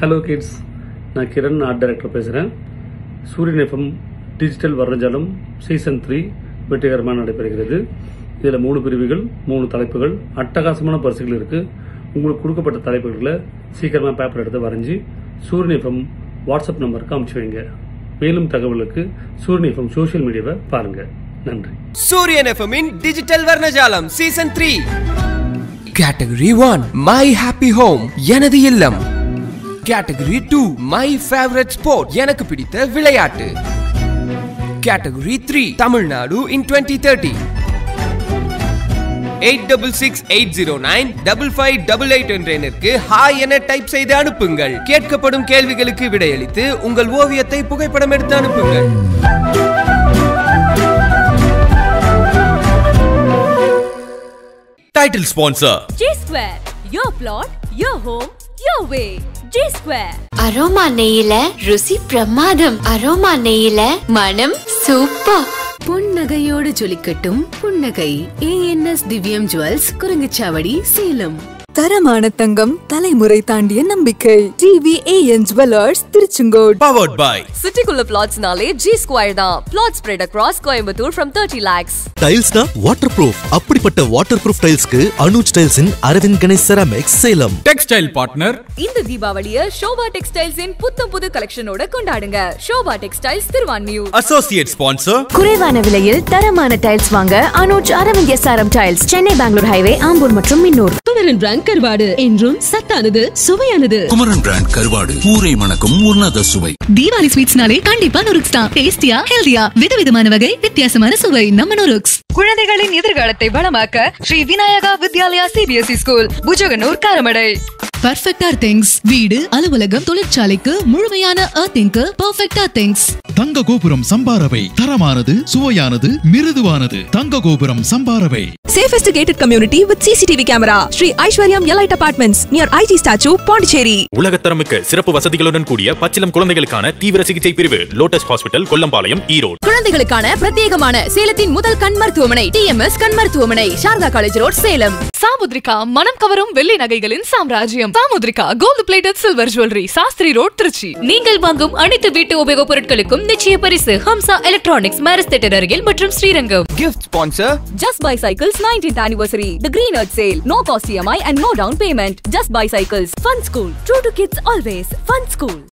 Hello kids நான் Kiran art director பேசுகிறேன் Suriyan FM digital Varnajalam season three வெற்றிகரமாக நடைபெறுகிறது இதில் மூணு பிரிவுகள் மூணு தலைப்புகள் அட்டகாசமான பரிசுகள் இருக்குது உங்களுக்கு கொடுக்கப்பட்ட தலைப்புகளை சீக்கிரமாக பேப்பர் எடுத்து வரைஞ்சி சூரியன் எஃப்எம் வாட்ஸ்அப் நம்பருக்கு அனுப்பிச்சு வைங்க மேலும் தகவலுக்கு சூரியன் எஃப்எம் சோஷியல் மீடியாவை பாருங்கள் நன்றி சூரியன் எஃப்எம்மின் digital Varnajalam season three category one my happy home எனது இல்லம் category two my favourite sport எனக்கு பிடித்த விளையாட்டு category three Tamil Nadu in twenty thirty eight double six eight zero nine double five double eight என்ற எண்ணிற்கு ஹாய் என டைப் செய்து அனுப்புங்கள் கேட்கப்படும் கேள்விகளுக்கு விடையளித்து உங்கள் ஓவியத்தை புகைப்படம் எடுத்து அனுப்புங்கள் Title sponsor J Square, your plot, your home, your way. J Square. Aroma நெய்யில ருசி பிரமாதம் அரோமா நெய்யில மனம் சூப்பர் புன்னகையோடு ஜொலிக்கட்டும் புன்னகை ஏஎன்எஸ் திவ்யம் ஜுவல்ஸ் குரங்குச்சாவடி சேலம் தரமான தங்கம் தலைமுறை தாண்டிய நம்பிக்கை TVAN jewellers Tiruchengode powered by சிட்டிக்குள்ள பிளாட்ஸ்னாலே ஜி ஸ்கொயர் தான் plot spread across Coimbatore from thirty lakhs டைல்ஸ்னா வாட்டர் ப்ரூஃப் அப்படிப்பட்ட வாட்டர் ப்ரூஃப் டைல்ஸ்க்கு அனுஜ் டைல்ஸின் Aravind Ganesh ceramics Salem textile partner இந்த தீபாவளிய ஷோபா டெக்ஸ்டைல்ஸின் புத்தம் புது கலெக்ஷனோட கொண்டாடுங்க Shobha textiles Thiruvanmiyur associate sponsor குறைவான விலையில் தரமான டைல்ஸ் வாங்க Anuj Aravind SRM tiles Chennai Bangalore highway Ambur மற்றும் மின்னூர் குமரன் பிராண்ட் கருவாடு என்றும் சத்தானது சுவையானது குமரன் பிராண்ட் கருவாடு ஊரை மணக்கும் உன்னத சுவை தீபாவளி ஸ்வீட்ஸ்னாலே கண்டிப்பா நுருக்ஸ் தான் டேஸ்டியா ஹெல்தியா விதவிதமான வகை வித்தியாசமான சுவை நம்ம நுருக்ஸ் குழந்தைகளின் எதிர்காலத்தை வளமாக்க ஸ்ரீ விநாயகா வித்யாலயா சிபிஎஸ்இ ஸ்கூல் புஜகனூர் காரமடை பர்ஃபெக்டா திங்ஸ் வீடு அலுவலகம் தொழிற்சாலைக்கு முழுமையான அர்த்திங்க்கு பர்ஃபெக்டா திங்ஸ் தங்க கோபுரம் சம்பாரவை தரமானது சுவையானது மிருதுவானது தங்க கோபுரம் சம்பாரவை safest gated community with CCTV camera Sri Aishwaryam elite apartments near IT statue Pondicherry உலகத்தரமிக்க சிறப்பு வசதிகளுடன் கூடிய பச்சிலம் குழந்தைகளுக்கான தீவிர சிகிச்சை பிரிவு லோட்டஸ் ஹாஸ்பிட்டல் கொல்லம்பாளையம் ஈரோடு குழந்தைகளுக்கான பிரத்யேகமான சேலத்தின் முதல் கண் மருத்துவமனை டிஎம்எஸ் கண் மருத்துவமனை சாரதா காலேஜ் ரோட் சேலம் சாமுத்ரிகா மனம் கவரும் வெள்ளி நகைகளின் சாம்ராஜ்யம் Samudrika gold plated silver jewellery Sastri road Trichy நீங்கள் வாங்கும் அனைத்து வீட்டு உபயோகப் பொருட்களுக்கும் நிச்சய பரிசு ஹம்சா எலக்ட்ரானிக்ஸ் மேரஸ் தேட்டர் அருகில் மற்றும் Srirangam gift sponsor just buy cycles 19th anniversary the green earth sale no cost EMI and no down payment just buy cycles fun school true to kids always fun school